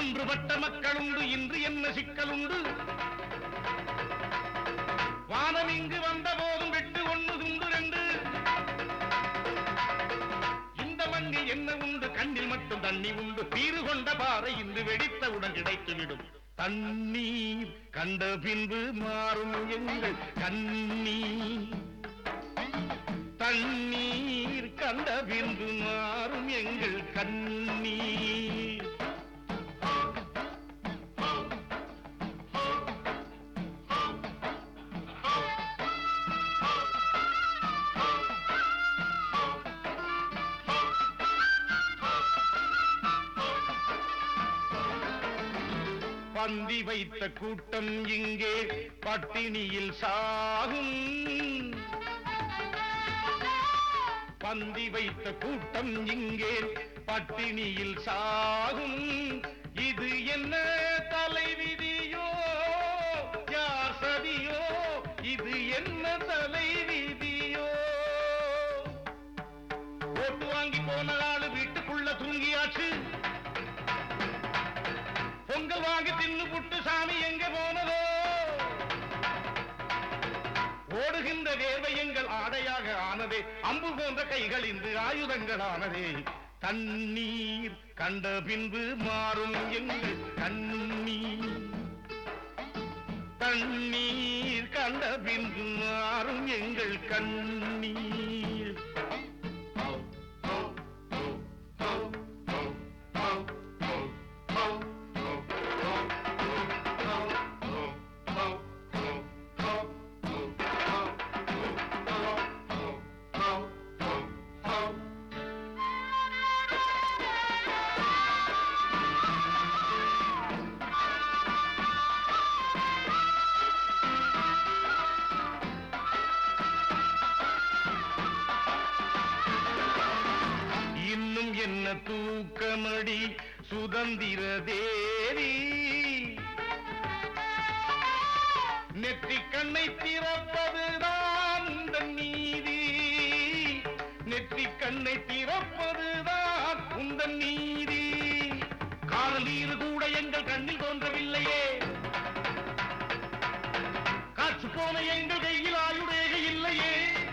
ஒன்றுபட்ட மக்களுண்டு இன்று என்ன சிக்கலுண்டு வானம் இங்கு வந்த போதும் வெட்டு ஒண்ணு துண்டு ரெண்டு இந்த மண்ணில் என்ன உண்டு கண்ணில் மட்டும் தண்ணி உண்டு பீறு கொண்ட பாறை இன்று வெடித்தவுடன் கிடைத்துவிடும் தண்ணீர் கண்ட பின்பு மாறும் எங்கள் கண்ணீர் தண்ணீர் கண்ட பின்பு மாறும் எங்கள் கண்ணீர் பந்தி வைத்த கூட்டம் இங்கே பட்டினியில் சாகும் பந்தி வைத்த கூட்டம் இங்கே பட்டினியில் சாகும் இது என்ன தலைவிதியோ யார் சதியோ இது என்ன தலைவிதியோ ஓட்டு வாங்கி போன ஆளு வீட்டுக்குள்ள தூங்கியாச்சு பொங்கல் வாங்கி தின்னு புட்டு சாமி எங்க போனதோ ஓடுகின்ற வேர்வை எங்கள் ஆடையாக ஆனதே அம்பு போன்ற கைகள் இன்று ஆயுதங்கள் ஆனதே தண்ணீர் கண்ட பின்பு மாறும் எங்கள் கண்ணீர் தண்ணீர் கண்ட பின்பு மாறும் எங்கள் கண்ணீர் இன்னும் என்ன தூக்கமடி சுதந்திர தேவி நெற்றி கண்ணை திறப்பதுதான் உந்தன் நீதி நெற்றி கண்ணை திறப்பதுதான் உந்தன் நீதி காதல் நீர் கூட எங்கள் கண்ணில் தோன்றவில்லையே காற்று போன எங்கள் கையில் ஆயுடேக இல்லையே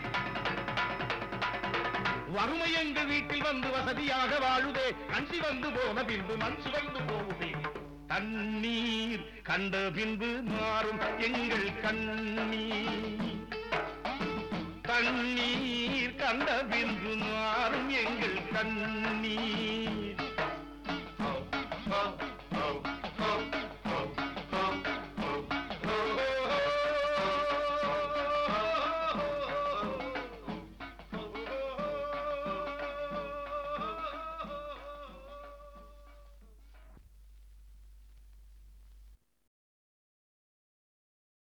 வறுமை எங்கள் வீட்டில் வந்து வசதியாக வாழுதே கஞ்சி வந்து போன பின்பு மஞ்சு வந்து போகுதே தண்ணீர் கண்ட பின்பு மாறும் எங்கள் கண்ணீர் தண்ணீர் கண்ட பின்பு மாறும் எங்கள் கண்ணீர்